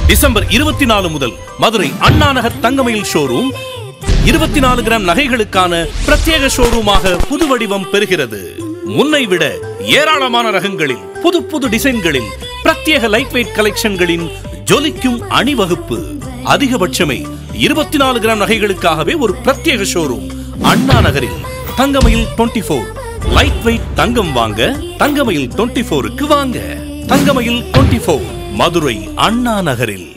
December இருபத்தி நாலு முதல் மதுரை அண்ணா நகர் தங்கமயில் ஷோரூம் இருபத்தி நாலு கிராம் நகைகளுக்கான பிரத்யேக ஷோரூமாக புது வடிவம் பெறுகிறது முன்னை விட ஏராளமான ரகங்களில் புது புது டிசைன்களில் பிரத்யேக லைட் வெயிட் கலெக்ஷன்களின் ஜொலிக்கும் அணிவகுப்பு அதிகபட்சமே இருபத்தி நாலு கிராம் நகைகளுக்காகவே ஒரு பிரத்யேக ஷோரூம் அண்ணா நகரில் Thangamayil twenty four lightweight தங்கம் வாங்க தங்கமயில் டுவெண்ட்டி ஃபோருக்கு வாங்க தங்கமயில் டுவெண்ட்டி ஃபோர் மதுரை அண்ணா நகரில்